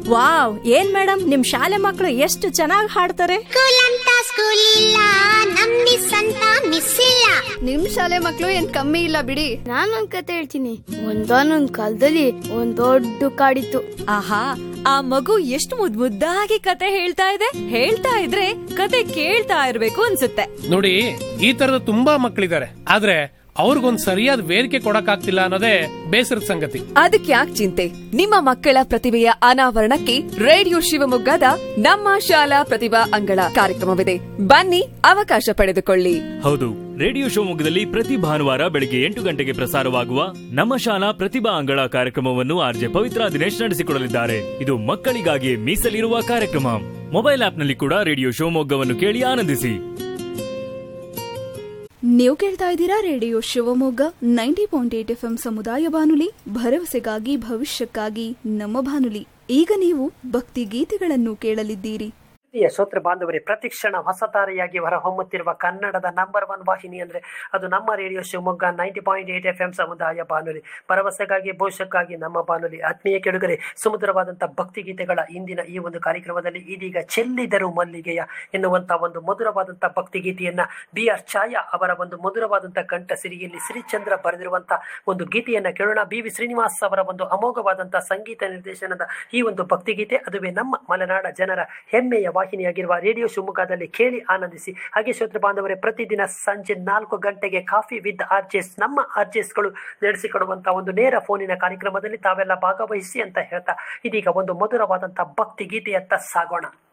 wow ಏನ್ madam ನಿಮ್ ಶಾಲೆ ಮಕ್ಕಳು ಎಷ್ಟು ಚೆನ್ನಾಗಿ ಹಾಡ್ತಾರೆ ಸ್ಕೂಲ್ ಅಂತ ಸ್ಕೂಲ್ ಇಲ್ಲ ನಮ್ ಮಿಸ್ ಅಂತ ಮಿಸ್ ಇಲ್ಲ ನಿಮ್ ಶಾಲೆ ಮಕ್ಳು ಏನ್ ಕಮ್ಮಿ ಇಲ್ಲ ಬಿಡಿ ನಾನೊಂದ್ ಕತೆ ಹೇಳ್ತೀನಿ ಒಂದಾನೊಂದ್ ಕಾಲದಲ್ಲಿ ಒಂದ್ ದೊಡ್ಡ ಕಾಡಿತ್ತು ಆಹಾ ಆ ಮಗು ಎಷ್ಟು ಮುದ್ ಮುದ್ದಾಗಿ ಕತೆ ಹೇಳ್ತಾ ಇದೆ ಹೇಳ್ತಾ ಇದ್ರೆ ಕತೆ ಕೇಳ್ತಾ ಇರ್ಬೇಕು ಅನ್ಸುತ್ತೆ ನೋಡಿ ಈ ತರದ ತುಂಬಾ ಮಕ್ಕಳಿದ್ದಾರೆ ಆದ್ರೆ ಅವ್ರಿಗೊಂದ್ ಸರಿಯಾದ ವೇದಿಕೆ ಕೊಡಕ್ಕಾಗ್ತಿಲ್ಲ ಅನ್ನೋದೇ ಬೇಸರದ ಸಂಗತಿ ಅದಕ್ಕೆ ಯಾಕೆ ಚಿಂತೆ ನಿಮ್ಮ ಮಕ್ಕಳ ಪ್ರತಿಭೆಯ ಅನಾವರಣಕ್ಕೆ ರೇಡಿಯೋ ಶಿವಮೊಗ್ಗದ ನಮ್ಮ ಶಾಲಾ ಪ್ರತಿಭಾ ಅಂಗಳ ಕಾರ್ಯಕ್ರಮವಿದೆ ಬನ್ನಿ ಅವಕಾಶ ಪಡೆದುಕೊಳ್ಳಿ ಹೌದು ರೇಡಿಯೋ ಶಿವಮೊಗ್ಗದಲ್ಲಿ ಪ್ರತಿ ಭಾನುವಾರ ಬೆಳಿಗ್ಗೆ ಎಂಟು ಗಂಟೆಗೆ ಪ್ರಸಾರವಾಗುವ ನಮ್ಮ ಶಾಲಾ ಪ್ರತಿಭಾ ಅಂಗಳ ಕಾರ್ಯಕ್ರಮವನ್ನು ಆರ್ಜೆ ಪವಿತ್ರ ದಿನೇಶ್ ನಡೆಸಿಕೊಡಲಿದ್ದಾರೆ ಇದು ಮಕ್ಕಳಿಗಾಗಿ ಮೀಸಲಿರುವ ಕಾರ್ಯಕ್ರಮ ಮೊಬೈಲ್ ಆಪ್ನಲ್ಲಿ ಕೂಡ ರೇಡಿಯೋ ಶಿವಮೊಗ್ಗವನ್ನು ಕೇಳಿ ಆನಂದಿಸಿ ನೀವು ಕೇಳ್ತಾ ಇದ್ದೀರಾ radio Shivamogga ninety point eight F M ಸಮುದಾಯ ಬಾನುಲಿ ಭರವಸೆಗಾಗಿ ಭವಿಷ್ಯಕ್ಕಾಗಿ ನಮ್ಮ ಬಾನುಲಿ ಈಗ ನೀವು ಭಕ್ತಿ ಗೀತೆಗಳನ್ನು ಕೇಳಲಿದ್ದೀರಿ ಪ್ರಿಯ ಶ್ರೋತೃ ಬಾಂಧವರೇ ಪ್ರತಿಕ್ಷಣ ಹೊಸತಾರೆಯಾಗಿ ಹೊರಹೊಮ್ಮುತ್ತಿರುವ ಕನ್ನಡದ ನಂಬರ್ ಒನ್ ವಾಹಿನಿ ಅಂದ್ರೆ ಅದು ನಮ್ಮ radio Shivamogga ninety point eight F M ಸಮುದಾಯ ಬಾನುಲಿ ಭರವಸೆಗಾಗಿ ಭವಿಷ್ಯಕ್ಕಾಗಿ ನಮ್ಮ ಬಾನುಲಿ ಆತ್ಮೀಯ ಕೆಡುಗರೆ ಸುಮಧುರವಾದಂಥ ಭಕ್ತಿಗೀತೆಗಳ ಇಂದಿನ ಈ ಒಂದು ಕಾರ್ಯಕ್ರಮದಲ್ಲಿ ಇದೀಗ ಚೆಲ್ಲಿದರು ಮಲ್ಲಿಗೆಯ ಎನ್ನುವಂತ ಒಂದು ಮಧುರವಾದಂಥ ಭಕ್ತಿಗೀತೆಯನ್ನ ಬಿ ಆರ್ ಛಾಯಾ ಅವರ ಒಂದು ಮಧುರವಾದಂಥ ಕಂಠ ಸಿರಿಯಲ್ಲಿ ಶ್ರೀಚಂದ್ರ ಬರೆದಿರುವಂತ ಒಂದು ಗೀತೆಯನ್ನ ಕೇಳೋಣ ಬಿ ವಿ ಶ್ರೀನಿವಾಸ್ ಅವರ ಒಂದು ಅಮೋಘವಾದಂಥ ಸಂಗೀತ ನಿರ್ದೇಶನದ ಈ ಒಂದು ಭಕ್ತಿಗೀತೆ ಅದುವೇ ನಮ್ಮ ಮಲೆನಾಡ ಜನರ ಹೆಮ್ಮೆಯ ವಾಹಿನಿಯಾಗಿರುವ ರೇಡಿಯೋ ಶಿವಮೊಗ್ಗದಲ್ಲಿ ಕೇಳಿ ಆನಂದಿಸಿ ಹಾಗೆ ಶ್ರೋತೃ ಬಾಂಧವರೇ ಪ್ರತಿದಿನ ಸಂಜೆ ನಾಲ್ಕು ಗಂಟೆಗೆ ಕಾಫಿ ವಿತ್ ಆರ್ಜೆಸ್ ನಮ್ಮ ಆರ್ಜೆಸ್ಗಳು ನಡೆಸಿಕೊಡುವಂತಹ ಒಂದು ನೇರ ಫೋನಿನ ಕಾರ್ಯಕ್ರಮದಲ್ಲಿ ತಾವೆಲ್ಲ ಭಾಗವಹಿಸಿ ಅಂತ ಹೇಳ್ತಾ ಇದೀಗ ಒಂದು ಮಧುರವಾದಂತಹ ಭಕ್ತಿ ಗೀತೆಯತ್ತ ಸಾಗೋಣ